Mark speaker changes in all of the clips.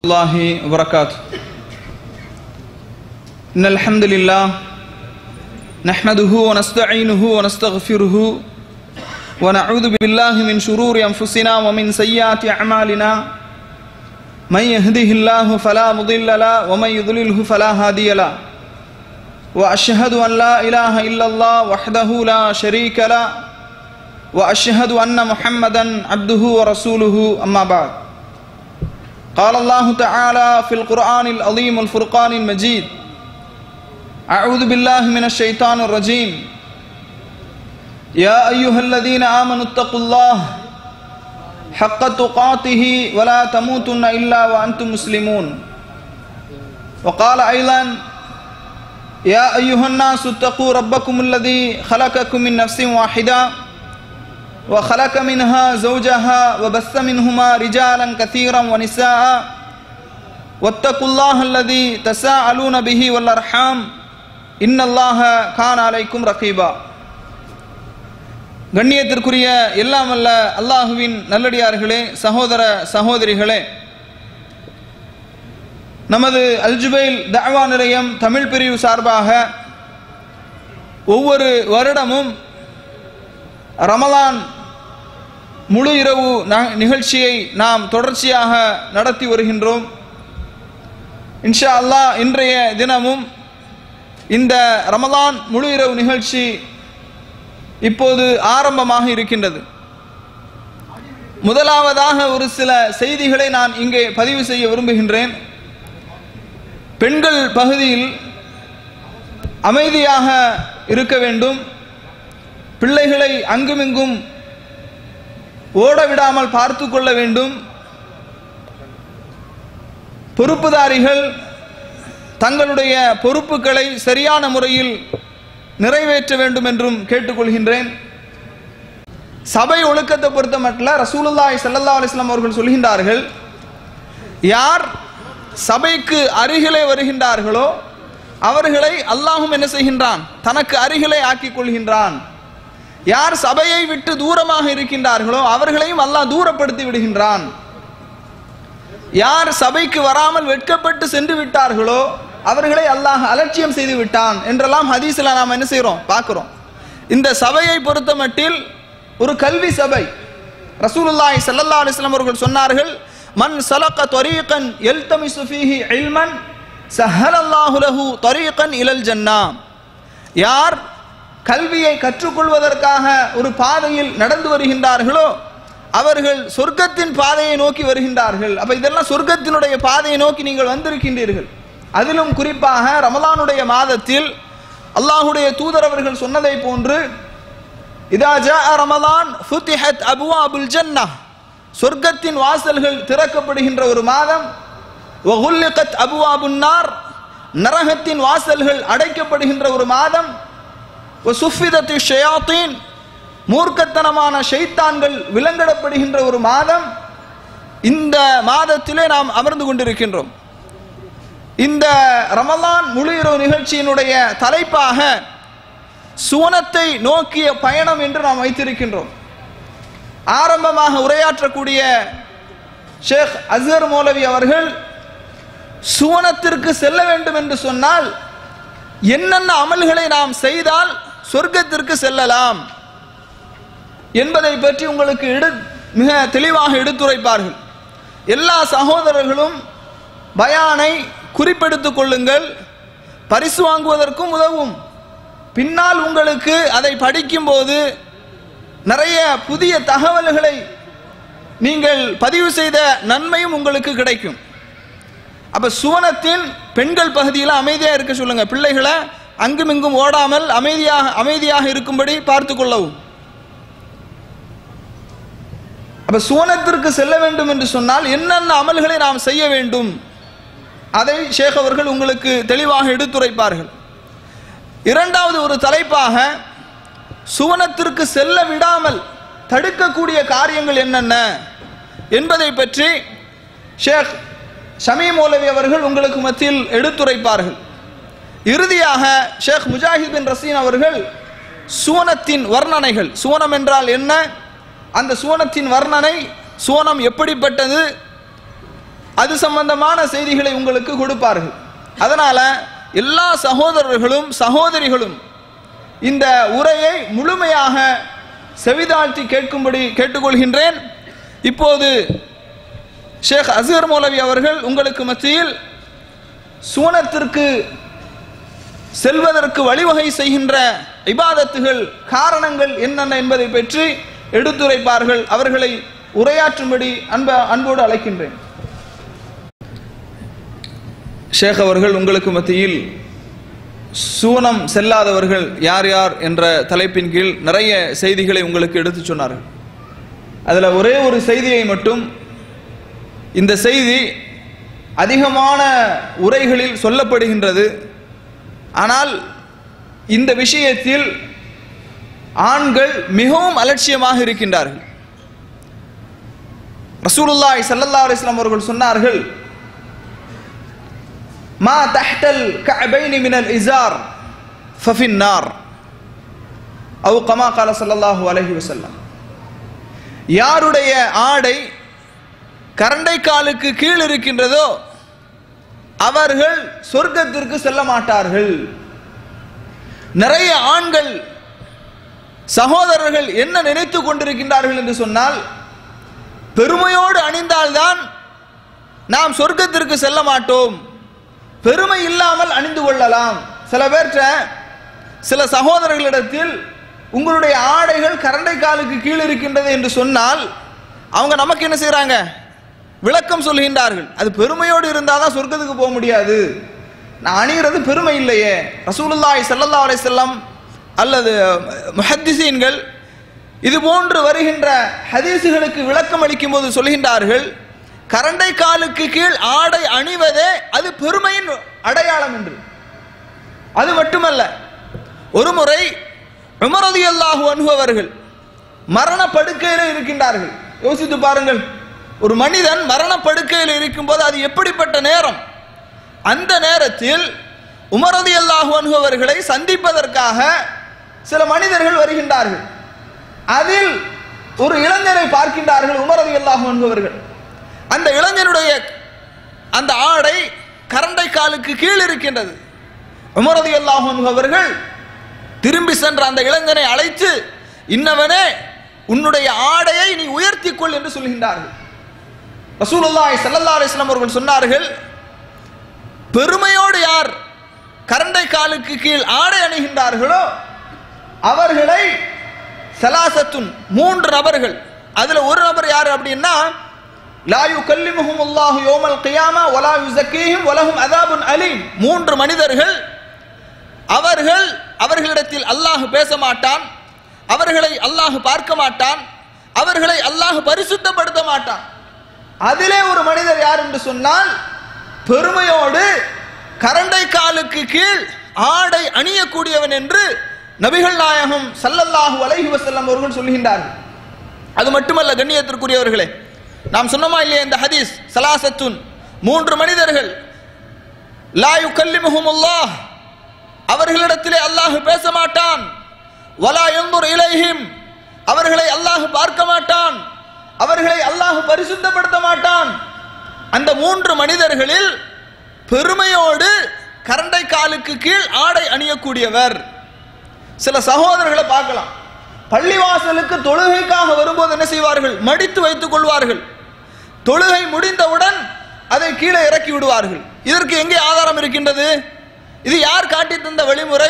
Speaker 1: الله وبركاته إن الحمد لله نحمده ونستعينه ونستغفره ونعوذ بالله من شرور أنفسنا ومن سيئات أعمالنا من يهده الله فلا مضل له ومن يضلله فلا هادي له وأشهد أن لا إله إلا الله وحده لا شريك له وأشهد أن محمدا عبده ورسوله أما بعد قال الله تعالى في القرآن العظيم الفرقان المجيد أعوذ بالله من الشيطان الرجيم يا أيها الذين آمنوا اتقوا الله حق تقاته ولا تموتن إلا وأنتم مسلمون وقال أيضا يا أيها الناس اتقوا ربكم الذي خلقكم من نفس واحدة وخلق منها زوجها وبث منهما رجالا كثيرا ونساء واتقوا الله الذي تساءلون به والأرحام إن الله كان عليكم رقيبا கண்ணியத்திற்குரிய எல்லாம் அல்ல அல்லாஹுவின் நல்லடியார்களே சகோதர சகோதரிகளே நமது அல்ஜுபைல் தஅவா நிலையம் தமிழ் பிரிவு சார்பாக ஒவ்வொரு வருடமும் ரமலான் முழு இரவு ந- நிகழ்ச்சியை நாம் தொடர்ச்சியாக நடத்தி வருகின்றோம் இன்ஷா அல்லாஹ் இன்றைய தினமும் இந்த ரமலான் முழு இரவு நிகழ்ச்சி இப்போது ஆரம்பமாக இருக்கின்றது முதலாவதாக ஒரு சில செய்திகளை நான் இங்கே பதிவு செய்ய விரும்புகின்றேன் பெண்கள் பகுதியில் அமைதியாக இருக்க வேண்டும் பிள்ளைகளை அங்குமிங்கும் ஓட விடாமல் பார்த்து கொள்ள வேண்டும் பொறுப்புதாரிகள் தங்களுடைய பொறுப்புகளை சரியான முறையில் நிறைவேற்ற வேண்டும் என்றும் கேட்டுக்கொள்கின்றேன் சபை ஒழுக்கத்தை பொறுத்த மட்டும் ரசூலுல்லாஹி ஸல்லல்லாஹு அலைஹி வஸல்லம் அவர்கள் சொல்கின்றார்கள் யார் சபைக்கு அருகிலே வருகின்றார்களோ அவர்களை அல்லாஹும் என்ன செய்கின்றான் தனக்கு அருகிலே ஆக்கிக் கொள்கின்றான் யார் சபையை விட்டு தூரமாக இருக்கின்றார்களோ அவர்களையும் அல்லாஹ் தூரப்படுத்தி விடுகின்றான் யார் சபைக்கு வராமல் வெட்கப்பட்டு சென்று விட்டார்களோ அவர்களை அல்லாஹ் அலட்சியம் செய்து விட்டான் என்றெல்லாம் ஹதீஸ்ல நாம் என்ன செய்றோம் பார்க்கிறோம் இந்த சபையை பொறுத்த மட்டில் ஒரு கல்வி சபை ரசூலுல்லாஹி ஸல்லல்லாஹு அலைஹி வஸல்லம் அவர்கள் சொன்னார்கள் மன் சலக தரீகன் யல்தமிசு ஃபீஹி இல்மன் சஹலல்லாஹு லஹு தரீகன் இலல் ஜன்னா யார் கல்வியை கற்றுக்கொள்வதற்காக ஒரு பாதையில் நடந்து வருகின்றார்களோ அவர்கள் சொர்க்கத்தின் பாதையை நோக்கி வருகின்றார்கள் அப்ப இதெல்லாம் சொர்க்கத்தினுடைய பாதையை நோக்கி நீங்கள் வந்திருக்கின்றீர்கள் அதிலும் குறிப்பாக ரமலானுடைய மாதத்தில் அல்லாஹுடைய தூதர் அவர்கள் சொன்னதை போன்று இதா ஜா ரமலான் ஃபுத்திஹத் அபுவாபுல் ஜன்னah சொர்க்கத்தின் வாசல்கள் திறக்கப்படுகின்ற ஒரு மாதம் வகுல்லிகத் அபுவாபுன் நார் நரகத்தின் வாசல்கள் அடைக்கப்படுகின்ற ஒரு மாதம் சுஃபிதத்து ஷயாத்தீன் மூர்க்கத்தனமான ஷைத்தான்கள் விலங்கிடப்படுகின்ற ஒரு மாதம் இந்த மாதத்திலே நாம் அமர்ந்து கொண்டிருக்கின்றோம் இந்த ரமலான் முழு இரவு நிகழ்ச்சியினுடைய தலைப்பாக சுவனத்தை நோக்கிய பயணம் என்று நாம் வைத்திருக்கின்றோம் ஆரம்பமாக உரையாற்றக்கூடிய ஷேக் அஸ்ஹர் மௌலவி அவர்கள் சுவனத்திற்கு செல்ல வேண்டும் என்று சொன்னால் என்னென்ன அமல்களை நாம் செய்தால் சொர்க்கத்திற்கு செல்லலாம் என்பதை பற்றி உங்களுக்கு எடு மிக தெளிவாக எடுத்துரைப்பார்கள் எல்லா சகோதரர்களும் பயானை குறிப்பெடுத்துக் கொள்ளுங்கள் பரிசு வாங்குவதற்கும் உதவும் பின்னால் உங்களுக்கு அதை படிக்கும்போது நிறைய புதிய தகவல்களை நீங்கள் பதிவு செய்த நன்மையும் உங்களுக்கு கிடைக்கும் அப்ப சுவனத்தின் பெண்கள் பகுதியில் அமைதியா இருக்க சொல்லுங்க பிள்ளைகளை அங்குமிங்கும் ஓடாமல் அமைதியாக அமைதியாக இருக்கும்படி பார்த்து கொள்ளவும் அப்ப சுவனத்திற்கு செல்ல வேண்டும் என்று சொன்னால் என்னென்ன அமல்களை நாம் செய்ய வேண்டும் அதை ஷேக் அவர்கள் உங்களுக்கு தெளிவாக எடுத்துரைப்பார்கள் இரண்டாவது ஒரு தலைப்பாக சுவனத்திற்கு செல்ல விடாமல் தடுக்கக்கூடிய காரியங்கள் என்னென்ன என்பதை பற்றி ஷேக் ஷமீ மௌலவி அவர்கள் உங்களுக்கு மத்தியில் எடுத்துரைப்பார்கள் இறுதியாக ஷேக் முஜாஹித் பின் ரசீன் அவர்கள் சுவனத்தின் வர்ணனைகள் சுவனம் என்றால் என்ன அந்த சுவனத்தின் வர்ணனை சுவனம் எப்படிப்பட்டது அது சம்பந்தமான செய்திகளை உங்களுக்கு கொடுப்பார்கள் அதனால எல்லா சகோதரர்களும் சகோதரிகளும் இந்த உரையை முழுமையாக செவிதாழ்த்தி கேட்கும்படி கேட்டுக்கொள்கின்றேன் இப்போது ஷேக் அசீர் மௌலவி அவர்கள் உங்களுக்கு மத்தியில் சூனத்திற்கு செல்வதற்கு வழிவகை செய்கின்ற இபாதத்துகள் காரணங்கள் என்னென்ன என்பதை பற்றி எடுத்துரைப்பார்கள் அவர்களை உரையாற்றும்படி அன்ப அன்போடு அழைக்கின்றேன் ஷேக் அவர்கள் உங்களுக்கு மத்தியில் சூனம் செல்லாதவர்கள் யார் யார் என்ற தலைப்பின் கீழ் நிறைய செய்திகளை உங்களுக்கு எடுத்துச் சொன்னார்கள் அதில் ஒரே ஒரு செய்தியை மட்டும் இந்த செய்தி அதிகமான உரைகளில் சொல்லப்படுகின்றது ஆனால் இந்த விஷயத்தில் ஆண்கள் மிகவும் அலட்சியமாக இருக்கின்றார்கள் ரசூலுல்லாஹி ஸல்லல்லாஹு அலைஹி வஸல்லம் அவர்கள் சொன்னார்கள் மா தஹ்டல் கஅபைனி மினல் இஸார் ஃபஃபின் நார் அவு கமா கால ஸல்லல்லாஹு அலைஹி வஸல்லம் யாருடைய ஆடை கரண்டை காலுக்கு கீழ் இருக்கின்றதோ அவர்கள் சொர்க்கத்திற்கு செல்ல மாட்டார்கள் நிறைய ஆண்கள் சகோதரர்கள் என்ன நினைத்து கொண்டிருக்கின்றார்கள் என்று சொன்னால் பெருமையோடு அணிந்தால்தான் நாம் சொர்க்கத்திற்கு செல்ல மாட்டோம் பெருமை இல்லாமல் அணிந்து கொள்ளலாம் சில பேர்ட்ட சில சகோதரர்களிடத்தில் உங்களுடைய ஆடைகள் கரண்டை காலுக்கு கீழ் இருக்கின்றது என்று சொன்னால் அவங்க நமக்கு என்ன செய்றாங்க விளக்கம் சொல்கின்றார்கள் அது பெருமையோடு இருந்தால் தான் சொர்க்கத்துக்கு போக முடியாது நான் அணிகிறது பெருமை இல்லையே ரசூலுல்லாஹி ஸல்லல்லாஹு அலைஹி வஸல்லம் அல்லது முஹத்திசீன்கள் இது போன்று வருகின்ற ஹதீசுகளுக்கு விளக்கம் அளிக்கும் போது சொல்கின்றார்கள் கரண்டை காலுக்கு கீழ் ஆடை அணிவதே அது பெருமையின் அடையாளம் என்று அது மட்டுமல்ல ஒரு முறை உமரதி அல்லாஹு அனுபவர்கள் மரண படுக்கையில் இருக்கின்றார்கள் யோசித்து பாருங்கள் ஒரு மனிதன் மரண படுக்கையில் இருக்கும்போது அது எப்படிப்பட்ட நேரம் அந்த நேரத்தில் உமரதி அல்லாஹு அனுபவர்களை சந்திப்பதற்காக சில மனிதர்கள் வருகின்றார்கள் அதில் ஒரு இளைஞரை பார்க்கின்றார்கள் உமரதி அல்லாஹு அனுபவர்கள் அந்த இளைஞனுடைய அந்த ஆடை கரண்டை காலுக்கு கீழ் இருக்கின்றது உமரதி அல்லாஹு அவர்கள் திரும்பி சென்ற அந்த இளைஞனை அழைத்து இன்னவனே உன்னுடைய ஆடையை நீ உயர்த்திக் கொள் என்று சொல்கின்றார்கள் ரசூலுல்லாஹி ஸல்லல்லாஹு அலைஹி வஸல்லம் அவர்கள் சொன்னார்கள் பெருமையோடு யார் கரண்டை காலுக்கு கீழ் ஆடை அணிகின்றார்களோ அவர்களை சலாசத்துன் மூன்று நபர்கள் அதுல ஒரு நபர் யார் அப்படின்னா லா யுகல்லிமுஹும் அல்லாஹு யௌமல் கியாமா வலா யுஸக்கீஹிம் வலஹும் அதாபுன் அலீம் மூன்று மனிதர்கள் அவர்கள் அவர்களிடத்தில் அல்லாஹ் பேச மாட்டான் அவர்களை அல்லாஹ் பார்க்க மாட்டான் அவர்களை அல்லாஹ் பரிசுத்தப்படுத்த மாட்டான் அதிலே ஒரு மனிதர் யார் என்று சொன்னால் பெருமையோடு கரண்டை காலுக்கு கீழ் ஆடை அணியக்கூடியவன் என்று நபிகள் நாயகம் சல்லல்லாஹு அலைஹி வஸல்லம் அவர்கள் சொல்கின்றார்கள் அது மட்டுமல்ல கண்ணியத்திற்குரியவர்களே நாம் சொன்னோமா இல்லையா இந்த ஹதீஸ் சலாசத்துன் மூன்று மனிதர்கள் லா யுகல்லிமுஹும் அல்லாஹ் அவர்களிடத்திலே அல்லாஹ் பேச மாட்டான் வலா யன்துர் இலைஹிம் அவர்களை அல்லாஹ் பார்க்க மாட்டான் அவர்களை அல்லாஹ் பரிசுத்தப்படுத்த மாட்டான் அந்த மூன்று மனிதர்களில் பெருமையோடு கரண்டை காலுக்கு கீழ் ஆடை அணியக்கூடியவர் சில சகோதரர்களை பார்க்கலாம் பள்ளிவாசலுக்கு தொழுகைக்காக வரும்போது என்ன செய்வார்கள் மடித்து வைத்துக் கொள்வார்கள் தொழுகை முடிந்தவுடன் அதை கீழே இறக்கி விடுவார்கள் இதற்கு எங்கே ஆதாரம் இருக்கின்றது இது யார் காட்டி தந்த வழிமுறை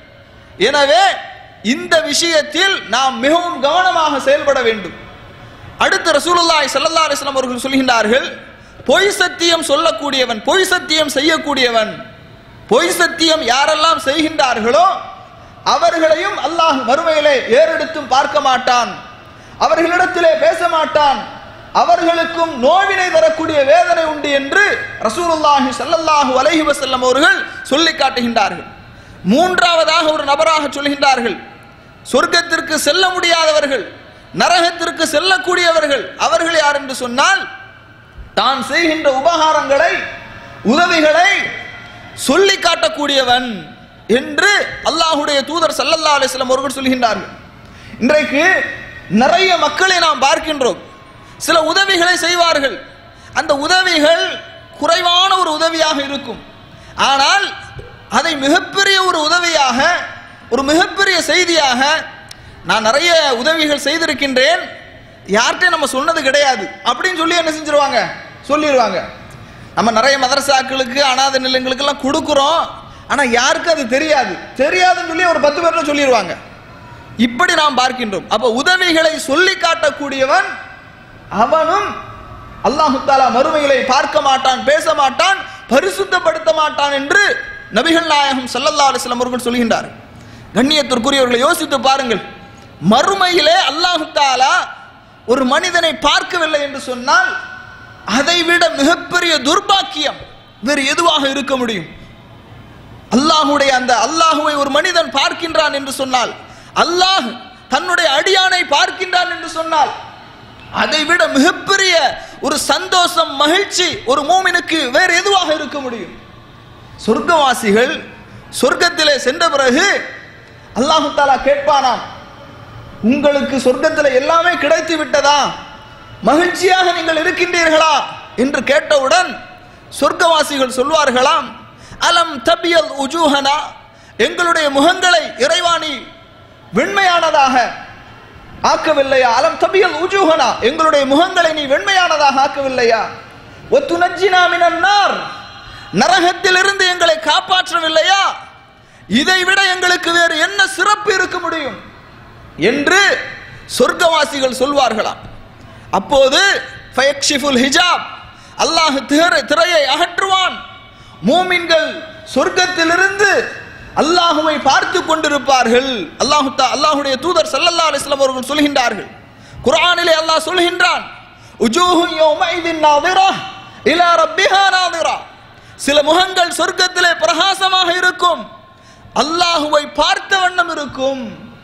Speaker 1: எனவே இந்த விஷயத்தில் நாம் மிகவும் கவனமாக செயல்பட வேண்டும் அடுத்து ரசூலுல்லாஹி ஸல்லல்லாஹு அலைஹி வஸல்லம் அவர்கள் சொல்கின்றார்கள் பொய் சத்தியம் சொல்லக்கூடியவன் பொய் சத்தியம் செய்யக்கூடியவன் பொய் சத்தியம் யாரெல்லாம் செய்கின்றார்களோ அவர்களையும் அல்லாஹ் மறுமையிலே ஏறெடுத்தும் பார்க்க மாட்டான் அவர்களிடத்திலே பேச மாட்டான் அவர்களுக்கும் நோவினை தரக்கூடிய வேதனை உண்டு என்று ரசூலுல்லாஹி ஸல்லல்லாஹு அலைஹி வஸல்லம் அவர்கள் சொல்லி காட்டுகின்றார்கள் மூன்றாவதாக ஒரு நபராக சொல்கின்றார்கள் சொர்க்கத்திற்கு செல்ல முடியாதவர்கள் நரகத்திற்கு செல்லக்கூடியவர்கள் அவர்கள் யார் என்று சொன்னால் தான் செய்கின்ற உபகாரங்களை உதவிகளை சொல்லி காட்டக்கூடியவன் என்று அல்லாஹுடைய தூதர் சல்லல்லா அலிஸ்லாம் அவர்கள் சொல்கின்றார்கள் இன்றைக்கு நிறைய மக்களை நாம் பார்க்கின்றோம் சில உதவிகளை செய்வார்கள் அந்த உதவிகள் குறைவான ஒரு உதவியாக இருக்கும் ஆனால் அதை மிகப்பெரிய ஒரு உதவியாக ஒரு மிகப்பெரிய செய்தியாக நான் நிறைய உதவிகள் செய்திருக்கின்றேன் யார்கிட்டையும் நம்ம சொன்னது கிடையாது அப்படின்னு சொல்லி என்ன செஞ்சிருவாங்க சொல்லிடுவாங்க நம்ம நிறைய மதரசாக்களுக்கு அனாதை நிலையங்களுக்கெல்லாம் கொடுக்குறோம் ஆனால் யாருக்கு அது தெரியாது தெரியாதுன்னு சொல்லி ஒரு பத்து பேர்ல சொல்லிடுவாங்க இப்படி நாம் பார்க்கின்றோம் அப்ப உதவிகளை சொல்லி காட்டக்கூடியவன் அவனும் அல்லாஹு தாலா மறுமைகளை பார்க்க மாட்டான் பேச மாட்டான் பரிசுத்தப்படுத்த மாட்டான் என்று நபிகள் நாயகம் ஸல்லல்லாஹு அலைஹி வஸல்லம் அவர்கள் சொல்கின்றார் கண்ணியத்திற்குரியவர்களை யோசித்து பாருங்கள் மறுமையிலே அல்லாஹு தாலா ஒரு மனிதனை பார்க்கவில்லை என்று சொன்னால் அதைவிட மிகப்பெரிய துர்பாக்கியம் வேறு எதுவாக இருக்க முடியும் அல்லாஹுடைய அந்த அல்லாஹுவை ஒரு மனிதன் பார்க்கின்றான் என்று சொன்னால் அல்லாஹ் தன்னுடைய அடியானை பார்க்கின்றான் என்று சொன்னால் அதைவிட மிகப்பெரிய ஒரு சந்தோஷம் மகிழ்ச்சி ஒரு மூமினுக்கு வேறு எதுவாக இருக்க முடியும் சொர்க்கவாசிகள் சொர்க்கத்திலே சென்ற பிறகு அல்லாஹு தாலா கேட்பானாம் உங்களுக்கு சொர்க்கத்தில் எல்லாமே கிடைத்து விட்டதா மகிழ்ச்சியாக நீங்கள் இருக்கின்றீர்களா என்று கேட்டவுடன் சொர்க்கவாசிகள் சொல்வார்களாம் அலம் தபியல் உஜூஹனா எங்களுடைய முகங்களை இறைவாணி வெண்மையானதாக ஆக்கவில்லையா அலம் தபியல் உஜூஹனா எங்களுடைய முகங்களை நீ வெண்மையானதாக ஆக்கவில்லையா ஒத்து நஜ்ஜினா மினன்னார் நரகத்திலிருந்து எங்களை காப்பாற்றவில்லையா இதை விட எங்களுக்கு வேறு என்ன சிறப்பு இருக்க முடியும் என்று சொர்க்கவாசிகள் சொல்வார்களாம் அப்போது ஃபயக்ஷிஃபுல் ஹிஜாப் அல்லாஹ் திரை திரையை அகற்றுவான் மூமின்கள் சொர்க்கத்திலிருந்து அல்லாஹுவை பார்த்து கொண்டிருப்பார்கள் அல்லாஹு தா அல்லாஹுடைய தூதர் ஸல்லல்லாஹு அலைஹி வஸல்லம் அவர்கள் சொல்கின்றார்கள் குர்ஆனிலே அல்லாஹ் சொல்கின்றான் உஜூஹு யௌமைதின் நாதிரா இலா ரப்பிஹா நாதிரா சில முகங்கள் சொர்க்கத்திலே பிரகாசமாக இருக்கும் அல்லாஹுவை பார்த்த வண்ணம் இருக்கும்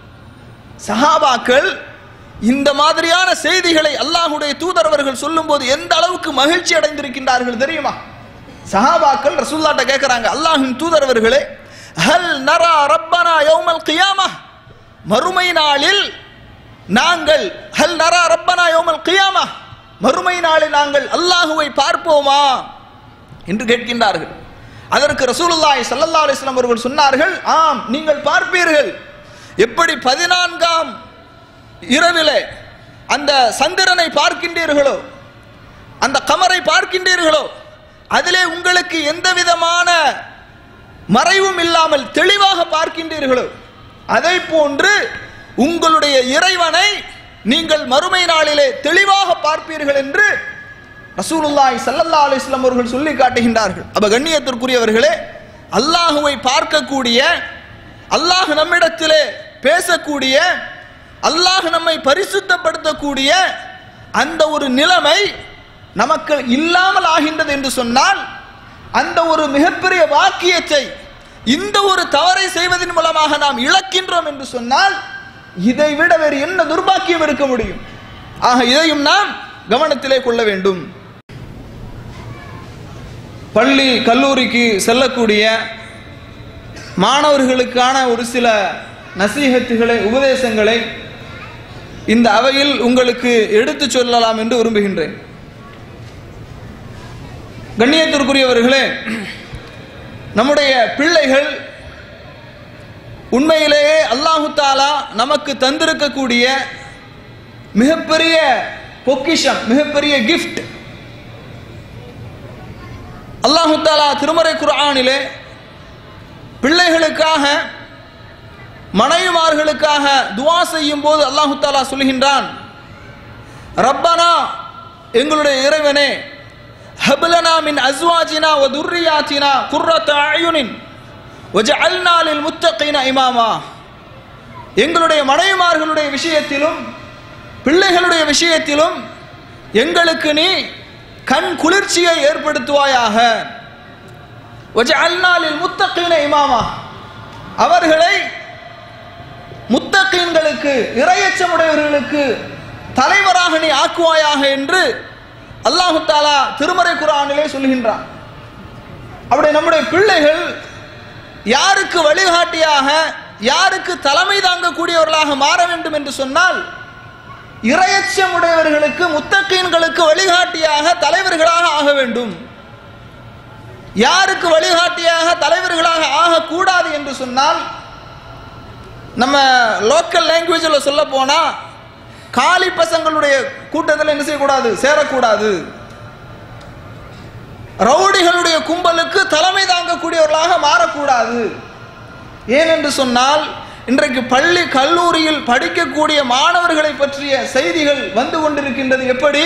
Speaker 1: சஹாபாக்கள் இந்த மாதிரியான செய்திகளை அல்லாஹுடைய தூதர் அவர்கள் சொல்லும்போது எந்த அளவுக்கு மகிழ்ச்சி அடைந்திருக்கின்றார்கள் தெரியுமா சஹாபாக்கள் ரசூல்லாட்ட கேட்கிறாங்க அல்லாஹின் தூதர் அவர்களே ஹல் நரா ரப்பனா யௌமல் கியாமா மறுமை நாளில் நாங்கள் ஹல் நரா ரப்பனா யௌமல் கியாமா மறுமை நாளில் நாங்கள் அல்லாஹுவை பார்ப்போமா என்று கேட்கின்றார்கள் அதற்கு ரசூலுல்லாஹி ஸல்லல்லாஹு அலைஹி வஸல்லம் அவர்கள் சொன்னார்கள் ஆம் நீங்கள் பார்ப்பீர்கள் எப்படி பதினான்காம் இரவிலே அந்த சந்திரனை பார்க்கின்றீர்களோ அந்த கமரை பார்க்கின்றீர்களோ அதிலே உங்களுக்கு எந்த விதமான மறைவும் இல்லாமல் தெளிவாக பார்க்கின்றீர்களோ அதை போன்று உங்களுடைய இறைவனை நீங்கள் மறுமை நாளிலே தெளிவாக பார்ப்பீர்கள் என்று ரசூலுல்லாஹி ஸல்லல்லாஹு அலைஹி வஸல்லம் அவர்கள் சொல்லி காட்டுகின்றார்கள் அப்ப கண்ணியத்திற்குரியவர்களே அல்லாஹுவை பார்க்கக்கூடிய அல்லாஹ் நம்மிடத்திலே பேசக்கூடிய அல்லாஹ் நம்மை பரிசுத்தப்படுத்தக்கூடிய அந்த ஒரு நிலைமை நமக்கு இல்லாமல் ஆகின்றது என்று சொன்னால் அந்த ஒரு மிகப்பெரிய வாக்கியத்தை இந்த ஒரு தவறை செய்வதன் மூலமாக நாம் இழக்கின்றோம் என்று சொன்னால் இதை விட வேறு என்ன துர்பாக்கியம் இருக்க முடியும் ஆக இதையும் நாம் கவனத்திலே கொள்ள வேண்டும் பள்ளி கல்லூரிக்கு செல்லக்கூடிய மாணவர்களுக்கான ஒரு சில நசீகத்துகளை உபதேசங்களை இந்த அவையில் உங்களுக்கு எடுத்து சொல்லலாம் என்று விரும்புகின்றேன் கண்ணியத்திற்குரியவர்களே நம்முடைய பிள்ளைகள் உண்மையிலேயே அல்லாஹு தாலா நமக்கு தந்திருக்கக்கூடிய மிகப்பெரிய பொக்கிஷம் மிகப்பெரிய கிஃப்ட் அல்லாஹு தாலா திருமறை குர்ஆனிலே பிள்ளைகளுக்காக மனைவிமார்களுக்காக துவா செய்யும் போது அல்லாஹு தாலா சொல்கின்றான் ரப்பனா எங்களுடைய இறைவனே ஹப்லனா மின் அஸ்வாஜினா வ துர்ரியாத்தினா குர்ரத்த அயுனின் வஜஅல்னா லில் முத்தகீன இமாமா எங்களுடைய மனைவிமார்களுடைய விஷயத்திலும் பிள்ளைகளுடைய விஷயத்திலும் எங்களுக்கு நீ கண் குளிர்ச்சியை ஏற்படுத்துவாயாக வஜஅல்னா லில் முத்தகீன இமாமா அவர்களை முத்தகீன்களுக்கு இரையச்சமுடையவர்களுக்கு தலைவராக நீ ஆக்குவாயாக என்று அல்லாஹு தாலா திருமறை குரானிலே சொல்கின்றான் அப்படி நம்முடைய பிள்ளைகள் யாருக்கு வழிகாட்டியாக யாருக்கு தலைமை தாங்கக்கூடியவர்களாக மாற வேண்டும் என்று சொன்னால் இரையச்சம் உடையவர்களுக்கு முத்தகீன்களுக்கு வழிகாட்டியாக தலைவர்களாக ஆக வேண்டும் யாருக்கு வழிகாட்டியாக தலைவர்களாக ஆகக்கூடாது என்று சொன்னால் நம்ம லோக்கல் லாங்குவேஜில் சொல்ல போனா காலி பசங்களுடைய கூட்டத்தில் என்ன செய்யக்கூடாது சேரக்கூடாது ரவுடிகளுடைய கும்பலுக்கு தலைமை தாங்கக்கூடியவர்களாக மாறக்கூடாது ஏனென்று சொன்னால் இன்றைக்கு பள்ளி கல்லூரியில் படிக்கக்கூடிய மாணவர்களை பற்றிய செய்திகள் வந்து கொண்டிருக்கின்றது எப்படி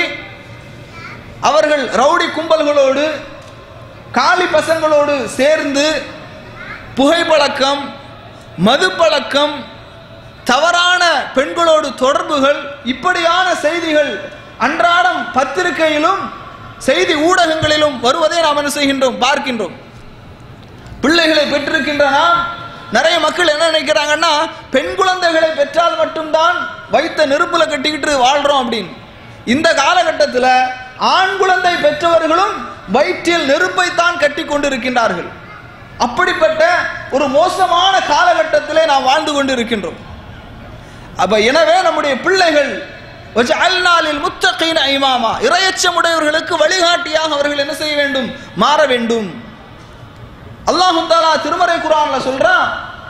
Speaker 1: அவர்கள் ரவுடி கும்பல்களோடு காலி பசங்களோடு சேர்ந்து புகைப்பழக்கம் மது பழக்கம் தவறான பெண்களோடு தொடர்புகள் இப்படியான செய்திகள் அன்றாடம் பத்திரிகையிலும் செய்தி ஊடகங்களிலும் வருவதை நாம் என்ன செய்கின்றோம் பார்க்கின்றோம் பிள்ளைகளை பெற்றிருக்கின்ற நாம் நிறைய மக்கள் என்ன நினைக்கிறாங்கன்னா பெண் குழந்தைகளை பெற்றால் மட்டும்தான் வைத்த நெருப்புல கட்டிக்கிட்டு வாழ்றோம் அப்படின்னு இந்த காலகட்டத்தில் ஆண் குழந்தை பெற்றவர்களும் வயிற்றில் நெருப்பை தான் கட்டி கொண்டிருக்கின்றார்கள் அப்படிப்பட்ட ஒரு மோசமான காலகட்டத்திலே நாம் வாழ்ந்து கொண்டிருக்கின்றோம் அப்ப எனவே நம்முடைய பிள்ளைகள் அல்நாளில் முத்தகைன ஐமாமா இரையச்சமுடையவர்களுக்கு வழிகாட்டியாக அவர்கள் என்ன செய்ய வேண்டும் மாற வேண்டும் அல்லாஹு தாலா திருமறை குரான்ல சொல்றான்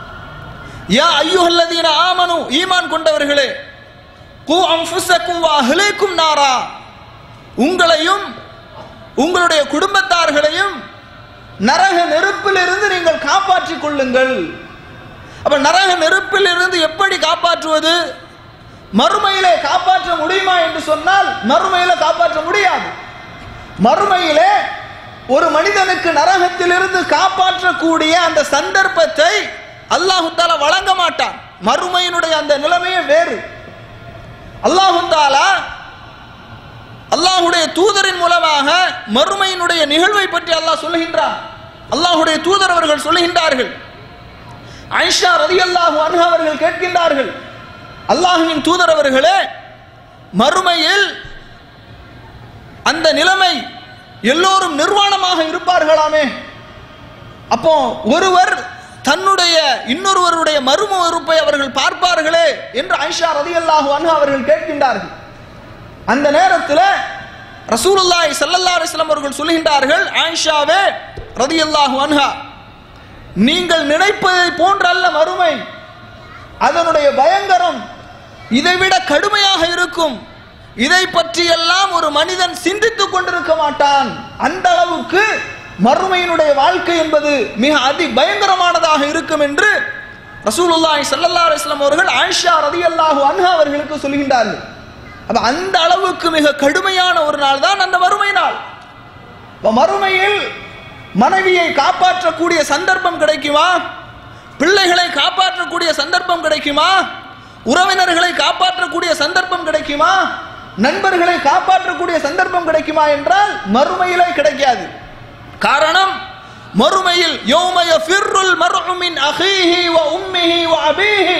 Speaker 1: யா ஐயுஹல்லதீன ஆமனு ஈமான் கொண்டவர்களே கு அன்ஃபுஸக்கும் வ அஹ்லீக்கும் நாரா உங்களையும் உங்களுடைய குடும்பத்தார்களையும் நரக நெருப்பிலிருந்து நீங்கள் காப்பாற்றிக் கொள்ளுங்கள் அப்ப நரக நெருப்பிலிருந்து எப்படி காப்பாற்றுவது மறுமையிலே காப்பாற்ற முடியுமா என்று சொன்னால் மறுமையில காப்பாற்ற முடியாது மறுமையிலே ஒரு மனிதனுக்கு நரகத்திலிருந்து காப்பாற்றக்கூடிய அந்த சந்தர்ப்பத்தை அல்லாஹு தாலா வழங்க மாட்டான் மறுமையினுடைய அந்த நிலைமையே வேறு அல்லாஹு தாலா அல்லாஹுடைய தூதரின் மூலமாக மறுமையினுடைய நிகழ்வை பற்றி அல்லாஹ் சொல்லுகின்றான் அல்லாஹுடைய தூதர் அவர்கள் சொல்லுகின்றார்கள் ஐஷா ரதி அல்லாஹு அன்ஹா அவர்கள் கேட்கின்றார்கள் அல்லாஹுவின் தூதர் அவர்களே மறுமையில் அந்த நிலைமை எல்லோரும் நிர்வாணமாக இருப்பார்களாமே அப்போ ஒருவர் தன்னுடைய இன்னொருவருடைய மறும உறுப்பை அவர்கள் பார்ப்பார்களே என்று ஐஷா ரதி அல்லாஹு அன்ஹா அவர்கள் கேட்கின்றார்கள் அந்த நேரத்தில் ரசூலுல்லாஹி ஸல்லல்லாஹு அலைஹி வஸல்லம் அவர்கள் சொல்கின்றார்கள் ஆயிஷாவே ரதியல்லாஹு அன்ஹா நீங்கள் நினைப்பதை போன்றல்ல மறுமை அதனுடைய பயங்கரம் இதைவிட கடுமையாக இருக்கும் இதை பற்றியெல்லாம் ஒரு மனிதன் சிந்தித்துக் கொண்டிருக்க மாட்டான் அந்த அளவுக்கு மறுமையினுடைய வாழ்க்கை என்பது மிக அதி பயங்கரமானதாக இருக்கும் என்று ரசூலுல்லாஹி ஸல்லல்லாஹு அலைஹி வஸல்லம் அவர்கள் ஆயிஷா ரதியல்லாஹு அன்ஹா அவர்களுக்கு சொல்கின்றார்கள் அப்ப அந்த அளவுக்கு மிக கடுமையான ஒரு நாள் தான் அந்த மறுமை நாள் அப்ப மறுமையில் மனைவியை காப்பாற்றக்கூடிய சந்தர்ப்பம் கிடைக்குமா பிள்ளைகளை காப்பாற்றக்கூடிய சந்தர்ப்பம் கிடைக்குமா உறவினர்களை காப்பாற்றக்கூடிய சந்தர்ப்பம் கிடைக்குமா நண்பர்களை காப்பாற்றக்கூடிய சந்தர்ப்பம் கிடைக்குமா என்றால் மறுமையிலே கிடைக்காது காரணம் மறுமையில் யௌமய ஃபிர்ருல் மர்உ மின் அஹீஹி வ உம்மிஹி வ அபீஹி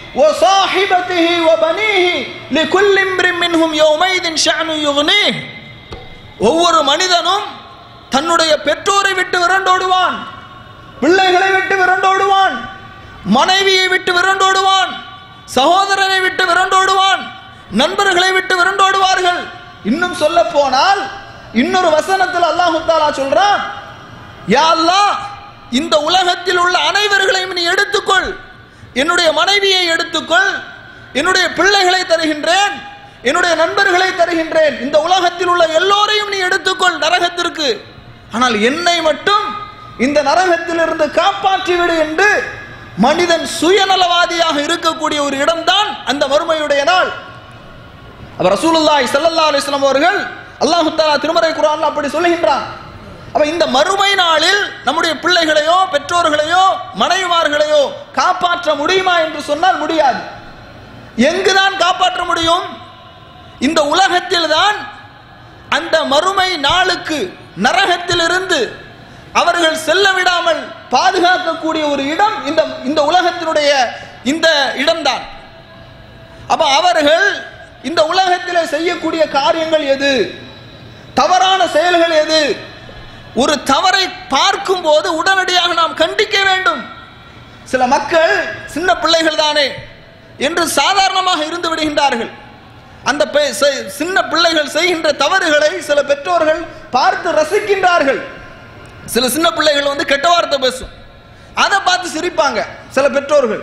Speaker 1: وصاحبته وبنيه لكل امرئ منهم يومئذ شأن يغنيه ஒவ்வொரு மனிதனும் தன்னுடைய பெற்றோரை விட்டு விரண்டோடுவான் பிள்ளைகளை விட்டு விரண்டோடுவான் மனைவியை விட்டு விரண்டோடுவான் சகோதரனை விட்டு விரண்டோடுவான் நண்பர்களை விட்டு விரண்டோடுவார்கள் இன்னும் சொல்ல போனால் இன்னொரு வசனத்தில் அல்லாஹு தாலா சொல்றான் யா அல்லாஹ் இந்த உலகத்தில் உள்ள அனைவர்களையும் நீ எடுத்துக்கொள் என்னுடைய மனைவியை எடுத்துக்கொள் என்னுடைய பிள்ளைகளை தருகின்றேன் என்னுடைய நண்பர்களை தருகின்றேன் இந்த உலகத்தில் உள்ள எல்லோரையும் நீ எடுத்துக்கொள் நரகத்திற்கு ஆனால் என்னை மட்டும் இந்த நரகத்திலிருந்து காப்பாற்றி விடு என்று மனிதன் சுயநலவாதியாக இருக்கக்கூடிய ஒரு இடம்தான் அந்த வறுமையுடைய நாள் அப்ப ரசூலுல்லாஹி ஸல்லல்லாஹு அலைஹி வஸல்லம் அவர்கள் அல்லாஹ் தஆலா திருமறை குர்ஆன்ல அப்படி சொல்லுகின்றான் அப்ப இந்த மறுமை நாளில் நம்முடைய பிள்ளைகளையோ பெற்றோர்களையோ மனைவிமார்களையோ காப்பாற்ற முடியுமா என்று சொன்னால் முடியாது எங்குதான் காப்பாற்ற முடியும் இந்த உலகத்தில் தான் அந்த மறுமை நாளுக்கு நரகத்திலிருந்து அவர்கள் செல்ல விடாமல் பாதுகாக்கக்கூடிய ஒரு இடம் இந்த இந்த உலகத்தினுடைய இந்த இடம்தான் அப்ப அவர்கள் இந்த உலகத்தில் செய்யக்கூடிய காரியங்கள் எது தவறான செயல்கள் எது ஒரு தவறை பார்க்கும் போது உடனடியாக நாம் கண்டிக்க வேண்டும் சில மக்கள் சின்ன பிள்ளைகள் தானே என்று சாதாரணமாக இருந்து விடுகின்றார்கள் அந்த பெ- செ- சின்ன பிள்ளைகள் செய்கின்ற தவறுகளை சில பெற்றோர்கள் பார்த்து ரசிக்கின்றார்கள் சில சின்ன பிள்ளைகள் வந்து கெட்ட வார்த்தை பேசும் அதை பார்த்து சிரிப்பாங்க சில பெற்றோர்கள்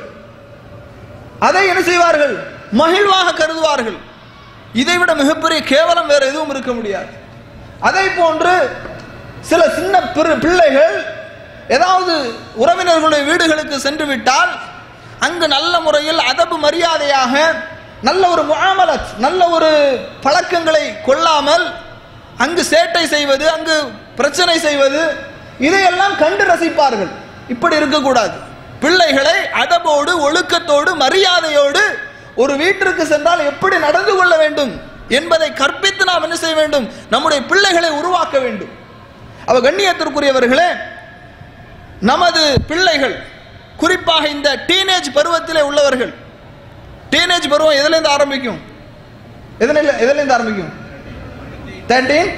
Speaker 1: அதை என்ன செய்வார்கள் மகிழ்வாக கருதுவார்கள் இதைவிட மிகப்பெரிய கேவலம் வேற எதுவும் இருக்க முடியாது அதை போன்று சில சின்ன பிற- பிள்ளைகள் ஏதாவது உறவினர்களுடைய வீடுகளுக்கு சென்று விட்டால் அங்கு நல்ல முறையில் அதபு மரியாதையாக நல்ல ஒரு முஆமலத் நல்ல ஒரு பழக்கங்களை கொள்ளாமல் அங்கு சேட்டை செய்வது அங்கு பிரச்சனை செய்வது இதையெல்லாம் கண்டு ரசிப்பார்கள் இப்படி இருக்கக்கூடாது பிள்ளைகளை அதபோடு ஒழுக்கத்தோடு மரியாதையோடு ஒரு வீட்டிற்கு சென்றால் எப்படி நடந்து கொள்ள வேண்டும் என்பதை கற்பித்து நாம் என்ன செய்ய வேண்டும் நம்முடைய பிள்ளைகளை உருவாக்க வேண்டும் அவ கண்ணியத்திற்குரியவர்களே நமது பிள்ளைகள் குறிப்பாக இந்த டீனேஜ் பருவத்திலே உள்ளவர்கள் டீனேஜ் பருவம் எதுலேருந்து ஆரம்பிக்கும் எதுல எதுலேருந்து ஆரம்பிக்கும் தேர்ட்டீன்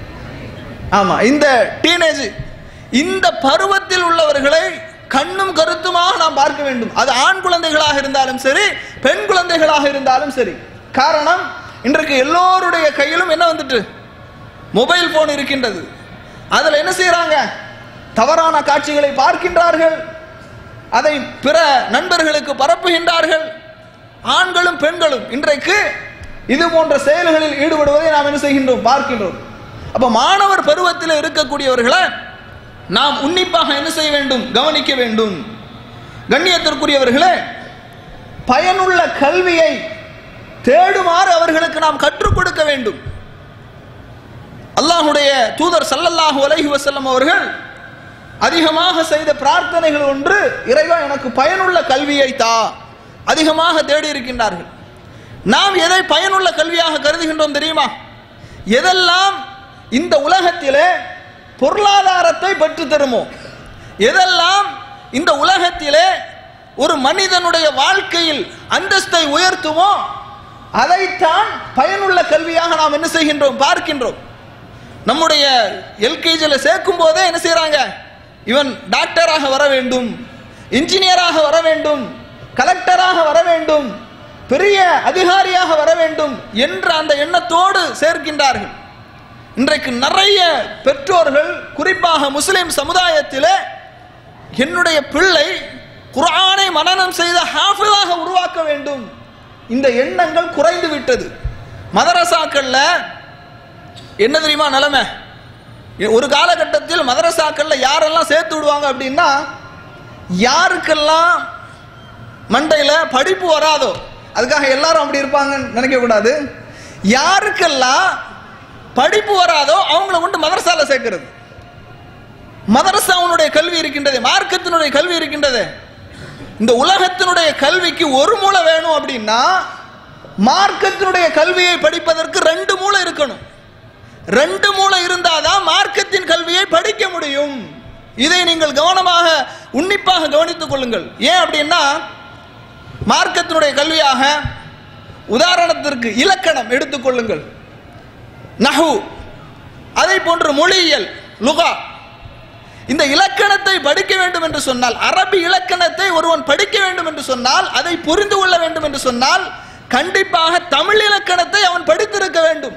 Speaker 1: ஆமா இந்த டீனேஜ் இந்த பருவத்தில் உள்ளவர்களை கண்ணும் கருத்துமாக நாம் பார்க்க வேண்டும் அது ஆண் குழந்தைகளாக இருந்தாலும் சரி பெண் குழந்தைகளாக இருந்தாலும் சரி காரணம் இன்றைக்கு எல்லோருடைய கையிலும் என்ன வந்துட்டு மொபைல் போன் இருக்கின்றது அதில் என்ன செய்றாங்க தவறான காட்சிகளை பார்க்கின்றார்கள் அதை பிற நண்பர்களுக்கு பரப்புகின்றார்கள் ஆண்களும் பெண்களும் இன்றைக்கு இது போன்ற செயல்களில் ஈடுபடுவதை நாம் என்ன செய்கின்றோம் பார்க்கின்றோம் அப்ப மாணவர் பருவத்தில் இருக்கக்கூடியவர்களை நாம் உன்னிப்பாக என்ன செய்ய வேண்டும் கவனிக்க வேண்டும் கண்ணியத்திற்குரியவர்களே பயனுள்ள கல்வியை தேடுமாறு அவர்களுக்கு நாம் கற்றுக் கொடுக்க வேண்டும் அல்லாஹுடைய தூதர் ஸல்லல்லாஹு அலைஹி வஸல்லம் அவர்கள் அதிகமாக செய்த பிரார்த்தனைகள் ஒன்று இறைவா எனக்கு பயனுள்ள கல்வியை தா அதிகமாக தேடி இருக்கின்றார்கள் நாம் எதை பயனுள்ள கல்வியாக கருதுகின்றோம் தெரியுமா எதெல்லாம் இந்த உலகத்திலே பொருளாதாரத்தை பெற்று தருமோ எதெல்லாம் இந்த உலகத்திலே ஒரு மனிதனுடைய வாழ்க்கையில் அந்தஸ்தை உயர்த்துமோ அதைத்தான் பயனுள்ள கல்வியாக நாம் என்ன செய்கின்றோம் பார்க்கின்றோம் நம்முடைய எல்கேஜியில் சேர்க்கும் போதே என்ன செய்றாங்க இவன் டாக்டராக வர வேண்டும் இன்ஜினியராக வர வேண்டும் கலெக்டராக வர வேண்டும் பெரிய அதிகாரியாக வர வேண்டும் என்ற அந்த எண்ணத்தோடு சேர்க்கின்றார்கள் இன்றைக்கு நிறைய பெற்றோர்கள் குறிப்பாக முஸ்லிம் சமுதாயத்திலே என்னுடைய பிள்ளை குர்ஆனை மனனம் செய்த ஹாஃபிதாக உருவாக்க வேண்டும் இந்த எண்ணங்கள் குறைந்து விட்டது மதரசாக்கள்ல என்ன தெரியுமா நிலைமை ஒரு காலகட்டத்தில் மதரசாக்கள்ல யாரெல்லாம் சேர்த்து விடுவாங்க அப்படின்னா யாருக்கெல்லாம் மண்டையில படிப்பு வராதோ அதுக்காக எல்லாரும் அப்படி இருப்பாங்கன்னு நினைக்க கூடாது யாருக்கெல்லாம் படிப்பு வராதோ அவங்கள கொண்டு மதரசால சேர்க்கிறது மதரசாவுடைய கல்வி இருக்கின்றது மார்க்கத்தினுடைய கல்வி இருக்கின்றது இந்த உலகத்தினுடைய கல்விக்கு ஒரு மூளை வேணும் அப்படின்னா மார்க்கத்தினுடைய கல்வியை படிப்பதற்கு ரெண்டு மூளை இருக்கணும் ரெண்டு மூளை இருந்தாதான் மார்க்கத்தின் கல்வியை படிக்க முடியும் இதை நீங்கள் கவனமாக உன்னிப்பாக கவனித்துக் கொள்ளுங்கள் ஏன் அப்படின்னா மார்க்கத்தினுடைய கல்வியாக உதாரணத்திற்கு இலக்கணம் எடுத்துக்கொள்ளுங்கள் நஹு அதை போன்று மொழியியல் லுகா இந்த இலக்கணத்தை படிக்க வேண்டும் என்று சொன்னால் அரபி இலக்கணத்தை ஒருவன் படிக்க வேண்டும் என்று சொன்னால் அதை புரிந்து கொள்ள வேண்டும் என்று சொன்னால் கண்டிப்பாக தமிழ் இலக்கணத்தை அவன் படித்திருக்க வேண்டும்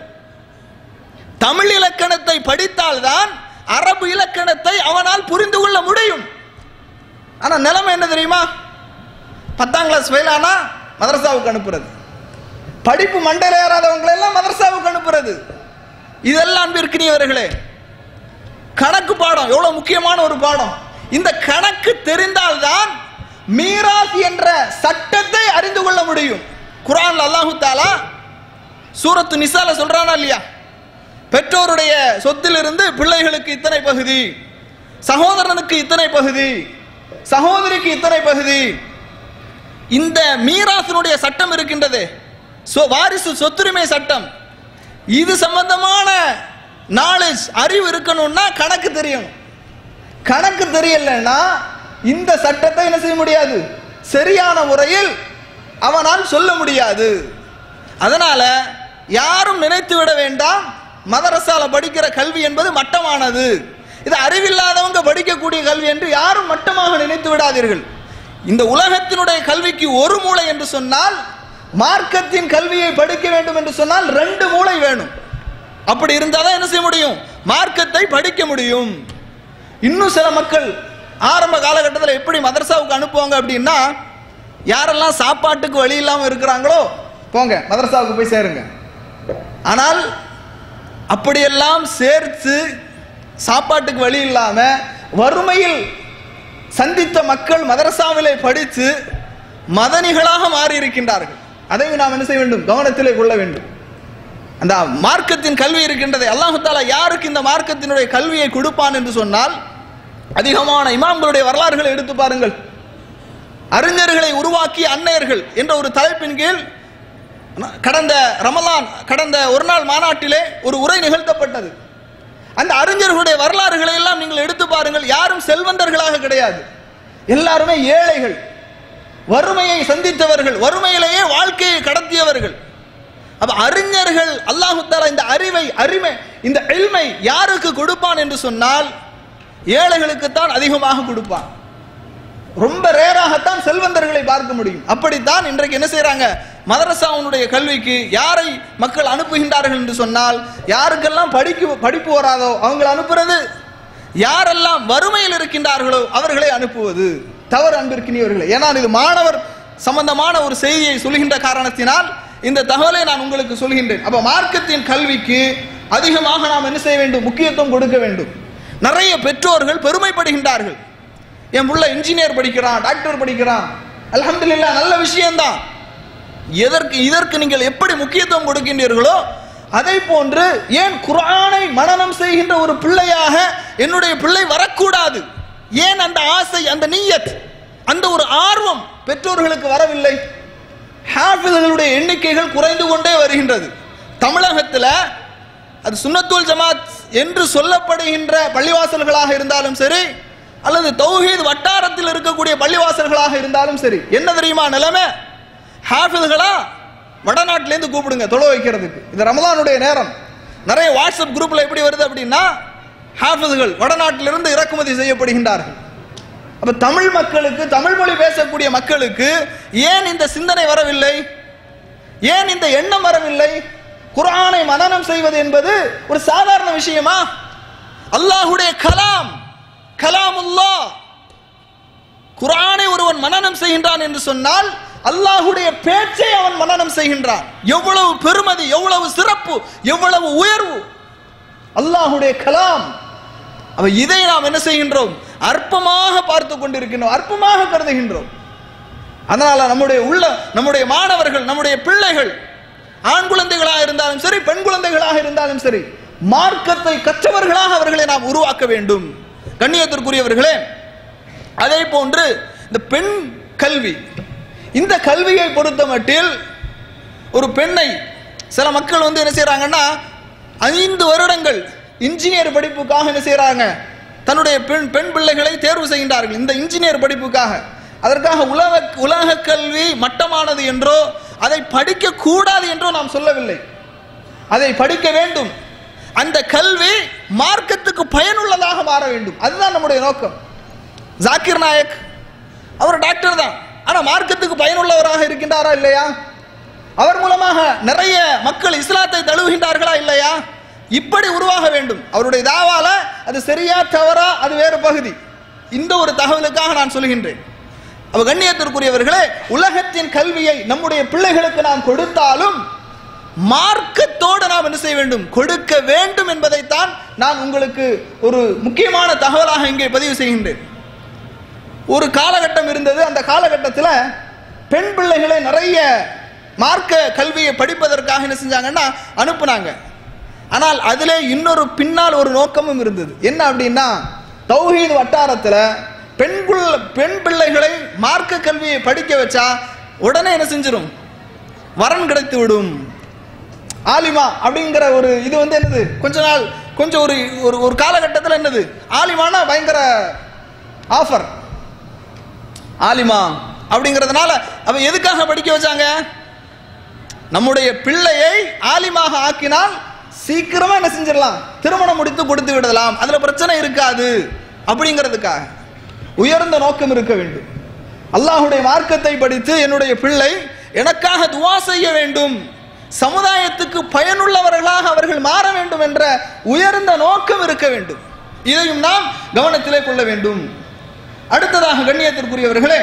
Speaker 1: தமிழ் இலக்கணத்தை படித்தால்தான் அரபு இலக்கணத்தை அவனால் புரிந்து கொள்ள முடியும் ஆனா நிலைமை என்ன தெரியுமா பத்தாம் கிளாஸ் ஃபெயில் ஆனா மதரசாவுக்கு அனுப்புறது படிப்பு மண்டையில் ஏறாதவங்களை எல்லாம் மதரசாவுக்கு அனுப்புறது இதெல்லாம் அன்பிற்கினியவர்களே கணக்கு பாடம் எவ்வளவு முக்கியமான ஒரு பாடம் இந்த கணக்கு தெரிந்தால்தான் மீராஸ் என்ற சட்டத்தை அறிந்து கொள்ள முடியும் குரான் அல்லாஹு தாலா சூரத்து நிசால சொல்றானா இல்லையா பெற்றோருடைய சொத்திலிருந்து பிள்ளைகளுக்கு இத்தனை பகுதி சகோதரனுக்கு இத்தனை பகுதி சகோதரிக்கு இத்தனை பகுதி இந்த மீராசனுடைய சட்டம் இருக்கின்றது சொ- வாரிசு சொத்துரிமை சட்டம் இது சம்பந்தமான நாலேஜ் அறிவு இருக்கணும்னா கணக்கு தெரியணும் கணக்கு தெரியலன்னா இந்த சட்டத்தை என்ன செய்ய முடியாது சரியான முறையில் அவனால் சொல்ல முடியாது அதனால யாரும் நினைத்து விட வேண்டாம் மதரசால படிக்கிற கல்வி என்பது மட்டமானது இது அறிவில்லாதவங்க படிக்கக்கூடிய கல்வி என்று யாரும் மட்டமாக நினைத்து விடாதீர்கள் இந்த உலகத்தினுடைய கல்விக்கு ஒரு மூளை என்று சொன்னால் மார்க்கத்தின் கல்வியை படிக்க வேண்டும் என்று சொன்னால் ரெண்டு மூளை வேணும் அப்படி இருந்தாதான் என்ன செய்ய முடியும் மார்க்கத்தை படிக்க முடியும் இன்னும் சில மக்கள் ஆரம்ப காலகட்டத்தில் எப்படி மதரசாவுக்கு அனுப்புவாங்க அப்படின்னா யாரெல்லாம் சாப்பாட்டுக்கு வழி இல்லாமல் இருக்கிறாங்களோ போங்க மதரசாவுக்கு போய் சேருங்க ஆனால் அப்படியெல்லாம் சேர்த்து சாப்பாட்டுக்கு வழி இல்லாம வறுமையில் சந்தித்த மக்கள் மதரசாவிலே படித்து மதனிகளாக மாறி இருக்கின்றார்கள் அதையும் நாம் என்ன செய்ய வேண்டும் கவனத்திலே கொள்ள வேண்டும் அந்த மார்க்கத்தின் கல்வி இருக்கின்றது அல்லாஹு தாலா யாருக்கு இந்த மார்க்கத்தினுடைய கல்வியை கொடுப்பான் என்று சொன்னால் அதிகமான இமாம்களுடைய வரலாறுகளை எடுத்து பாருங்கள் அறிஞர்களை உருவாக்கிய அன்னையர்கள் என்ற ஒரு தலைப்பின் கீழ் கடந்த ரமலான் கடந்த ஒரு நாள் மாநாட்டிலே ஒரு உரை நிகழ்த்தப்பட்டது அந்த அறிஞர்களுடைய வரலாறுகளை எல்லாம் நீங்கள் எடுத்து பாருங்கள் யாரும் செல்வந்தர்களாக கிடையாது எல்லாருமே ஏழைகள் வறுமையை சந்தித்தவர்கள் வறுமையிலேயே வாழ்க்கையை கடத்தியவர்கள் அப்ப அறிஞர்கள் அல்லாஹு தாலா இந்த அறிவை அரிமை இந்த எல்மை யாருக்கு கொடுப்பான் என்று சொன்னால் ஏழைகளுக்குத்தான் அதிகமாக கொடுப்பான் ரொம்ப ரேராகத்தான் செல்வந்தர்களை பார்க்க முடியும் அப்படித்தான் இன்றைக்கு என்ன செய்றாங்க மதரசாவுடைய கல்விக்கு யாரை மக்கள் அனுப்புகின்றார்கள் என்று சொன்னால் யாருக்கெல்லாம் படிக்க படிப்பு வராதோ அவங்களை அனுப்புறது யாரெல்லாம் வறுமையில் இருக்கின்றார்களோ அவர்களை அனுப்புவது தவறு அன்பிற்கினியவர்களே ஏன்னா இது மாணவர் சம்பந்தமான ஒரு செய்தியை சொல்கின்ற காரணத்தினால் இந்த தகவலை நான் உங்களுக்கு சொல்கின்றேன் அப்ப மார்க்கத்தின் கல்விக்கு அதிகமாக நாம் என்ன செய்ய வேண்டும் முக்கியத்துவம் கொடுக்க வேண்டும் நிறைய பெற்றோர்கள் பெருமைப்படுகின்றார்கள் என் புள்ள இன்ஜினியர் படிக்கிறான் டாக்டர் படிக்கிறான் அல்ஹம்துலில்லாஹ் நல்ல விஷயம்தான் எதற்கு இதற்கு நீங்கள் எப்படி முக்கியத்துவம் கொடுக்கின்றீர்களோ அதை போன்று ஏன் குர்ஆனை மனனம் செய்கின்ற ஒரு பிள்ளையாக என்னுடைய பிள்ளை வரக்கூடாது ஏன் அந்த ஆசை அந்த நீயத் அந்த ஒரு ஆர்வம் பெற்றோர்களுக்கு வரவில்லை ஹாஃபிዝகளுடைய எண்ணிக்கைகள் குறைந்து கொண்டே வருகின்றது தமிழகத்தில் அது சுன்னத்துல் ஜமாத் என்று சொல்லப்படுகின்ற பள்ளிவாசல்களாக இருந்தாலும் சரி அல்லது தௌஹீத் வட்டாரத்தில் இருக்கக்கூடிய பள்ளிவாசல்களாக இருந்தாலும் சரி என்ன தெரியுமா நிலைமை ஹாஃபிዝகளா வடநாட்டிலேருந்து கூப்பிடுங்க தொழ வைக்கிறதுக்கு இது ரமலானுடைய நேரம் நிறைய வாட்ஸ்அப் குரூப்ல எப்படி வருது அப்படின்னா ஹாஃபிዝகள் வடநாட்டிலிருந்து இறக்குமதி செய்யப்படுகின்றார்கள் அப்ப தமிழ் மக்களுக்கு தமிழ் மொழி பேசக்கூடிய மக்களுக்கு ஏன் இந்த சிந்தனை வரவில்லை ஏன் இந்த எண்ணம் வரவில்லை குர்ஆனை மனனம் செய்வது என்பது ஒரு சாதாரண விஷயமா அல்லாஹுடைய கலாம் கலாமுல்லா குர்ஆனை ஒருவன் மனனம் செய்கின்றான் என்று சொன்னால் அல்லாஹுடைய பேச்சை அவன் மனனம் செய்கின்றான் எவ்வளவு பெருமதி எவ்வளவு சிறப்பு எவ்வளவு உயர்வு அல்லாஹுடைய கலாம் அவ இதை நாம் என்ன செய்கின்றோம் அற்பமாக பார்த்து கொண்டிருக்கின்றோம் அற்பமாக கருதுகின்றோம் அதனால நம்முடைய உள்ள நம்முடைய மாணவர்கள் நம்முடைய பிள்ளைகள் ஆண் குழந்தைகளாக இருந்தாலும் சரி பெண் குழந்தைகளாக இருந்தாலும் சரி மார்க்கத்தை கற்றவர்களாக அவர்களை நாம் உருவாக்க வேண்டும் கண்ணியத்திற்குரியவர்களே அதே போன்று இந்த பெண் கல்வி இந்த கல்வியை பொறுத்த மட்டில் ஒரு பெண்ணை சில மக்கள் வந்து என்ன செய்றாங்கன்னா ஐந்து வருடங்கள் இன்ஜினியர் படிப்புக்காக என்ன செய்றாங்க தன்னுடைய பெண் பெண் பிள்ளைகளை தேர்வு செய்கின்றார்கள் இந்த இன்ஜினியர் படிப்புக்காக அதற்காக உலக உலக கல்வி மட்டமானது என்றோ அதை படிக்க கூடாது என்றோ நாம் சொல்லவில்லை அதை படிக்க வேண்டும் அந்த கல்வி மார்க்கத்துக்கு பயனுள்ளதாக மாற வேண்டும் அதுதான் நம்முடைய நோக்கம் ஜாக்கிர் நாயக் அவர் டாக்டர் தான் ஆனா மார்க்கத்துக்கு பயனுள்ளவராக இருக்கின்றாரா இல்லையா அவர் மூலமாக நிறைய மக்கள் இஸ்லாத்தை தழுவுகின்றார்களா இல்லையா இப்படி உருவாக வேண்டும் அவருடைய தாவால அது சரியா தவறா அது வேறு பகுதி இந்த ஒரு தகவலுக்காக நான் சொல்கின்றேன் அவ கண்ணியத்திற்குரியவர்களே உலகத்தின் கல்வியை நம்முடைய பிள்ளைகளுக்கு நாம் கொடுத்தாலும் மார்க்கத்தோடு நாம் என்ன செய்ய வேண்டும் கொடுக்க வேண்டும் என்பதைத்தான் நான் உங்களுக்கு ஒரு முக்கியமான தகவலாக இங்கே பதிவு செய்கின்றேன் ஒரு காலகட்டம் இருந்தது அந்த காலகட்டத்தில் பெண் பிள்ளைகளை நிறைய மார்க்க கல்வியை படிப்பதற்காக என்ன செஞ்சாங்கன்னா அனுப்புனாங்க ஆனால் அதிலே இன்னொரு பின்னால் ஒரு நோக்கமும் இருந்தது என்ன அப்படின்னா தௌஹீத் வட்டாரத்தில் பெண் புள்ள- பெண் பிள்ளைகளை மார்க்க கல்வியை படிக்க வச்சா உடனே என்ன செஞ்சிடும் வரன் கிடைத்து விடும் ஆலிமா அப்படிங்கிற ஒரு இது வந்து என்னது கொஞ்ச நாள் கொஞ்சம் ஒரு ஒரு ஒரு காலகட்டத்தில் என்னது ஆலிமானா பயங்கர ஆஃபர் ஆலிமா அப்படிங்கிறதுனால அவ எதுக்காக படிக்க வச்சாங்க நம்முடைய பிள்ளையை ஆலிமாக ஆக்கினால் சீக்கிரமா என்ன செஞ்சிடலாம் திருமணம் முடித்து கொடுத்து விடலாம் அதுல பிரச்சனை இருக்காது அப்படிங்கிறதுக்காக உயர்ந்த நோக்கம் இருக்க வேண்டும் அல்லாஹுடைய மார்க்கத்தை படித்து என்னுடைய பிள்ளை எனக்காக துவா செய்ய வேண்டும் சமுதாயத்துக்கு பயனுள்ளவர்களாக அவர்கள் மாற வேண்டும் என்ற உயர்ந்த நோக்கம் இருக்க வேண்டும் இதையும் நாம் கவனத்திலே கொள்ள வேண்டும் அடுத்ததாக கண்ணியத்திற்குரியவர்களே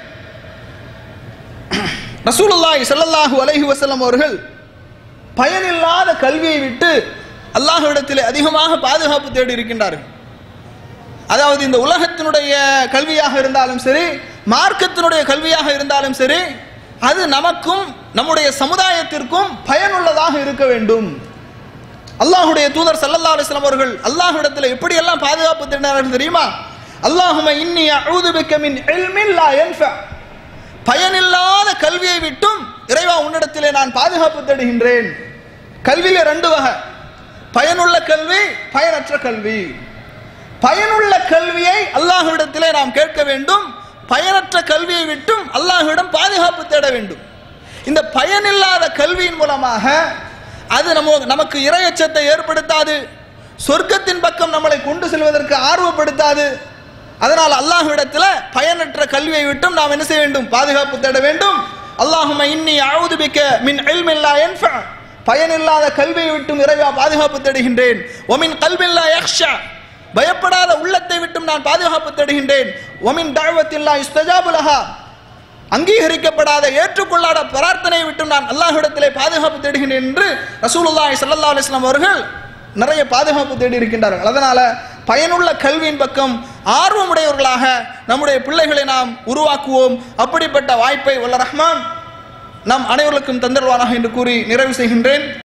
Speaker 1: ரசூலுல்லாஹி ஸல்லல்லாஹு அலைஹி வஸல்லம் அவர்கள் பயனில்லாத கல்வியை விட்டு அல்லாஹ்விடத்திலே அதிகமாக பாதுகாப்பு தேடி இருக்கின்றார்கள் அதாவது இந்த உலகத்தினுடைய கல்வியாக இருந்தாலும் சரி மார்க்கத்தினுடைய கல்வியாக இருந்தாலும் சரி அது நமக்கும் நம்முடைய சமுதாயத்திற்கும் பயனுள்ளதாக இருக்க வேண்டும் அல்லாஹுடைய தூதர் ஸல்லல்லாஹு அலைஹி வஸல்லம் அவர்கள் அல்லாஹ்விடத்தில் எப்படியெல்லாம் பாதுகாப்பு தேடினார்கள் தெரியுமா அல்லாஹும இன்னி அஊது பிக்க மின் இல்மின் லா யன்ஃபா பயனில்லாத கல்வியை விட்டும் இறைவா உன்னிடத்திலே நான் பாதுகாப்பு தேடுகின்றேன் கல்வியில ரெண்டு வகை பயனுள்ள கல்வி பயனற்ற கல்வி பயனுள்ள கல்வியை அல்லாஹ்விடத்திலே நாம் கேட்க வேண்டும் பயனற்ற கல்வியை விட்டும் அல்லாஹ்விடம் பாதுகாப்பு தேட வேண்டும் இந்த பயனில்லாத கல்வியின் மூலமாக அது நம்ம நமக்கு இரையச்சத்தை ஏற்படுத்தாது சொர்க்கத்தின் பக்கம் நம்மளை கொண்டு செல்வதற்கு ஆர்வப்படுத்தாது அதனால் அல்லாஹ்விடத்தில் பயனற்ற கல்வியை விட்டும் நாம் என்ன செய்ய வேண்டும் பாதுகாப்பு தேட வேண்டும் அல்லாஹும இன்னி அவுது பிக்க மின் இல்மில்லா யன்ஃபா பயனில்லாத கல்வியை விட்டும் இறைவா பாதுகாப்பு தேடுகின்றேன் ஒமின் கல்வில்லா யக்ஷா பயப்படாத உள்ளத்தை விட்டும் நான் பாதுகாப்பு தேடுகின்றேன் ஒமின் தாழ்வத்தில்லா இஸ்தஜாபுலஹா அங்கீகரிக்கப்படாத ஏற்றுக்கொள்ளாத பிரார்த்தனையை விட்டும் நான் அல்லாஹ்விடத்திலே பாதுகாப்பு தேடுகின்றேன் என்று ரசூலுல்லாஹி ஸல்லல்லாஹு அலைஹி வஸல்லம் அவர்கள் நிறைய பாதுகாப்பு தேடி இருக்கின்றார்கள் அதனால பயனுள்ள கல்வியின் பக்கம் ஆர்வமுடையவர்களாக நம்முடைய பிள்ளைகளை நாம் உருவாக்குவோம் அப்படிப்பட்ட வாய்ப்பை வல்ல ரஹ்மான் நம் அனைவருக்கும் தந்தருவானாக என்று கூறி நிறைவு செய்கின்றேன்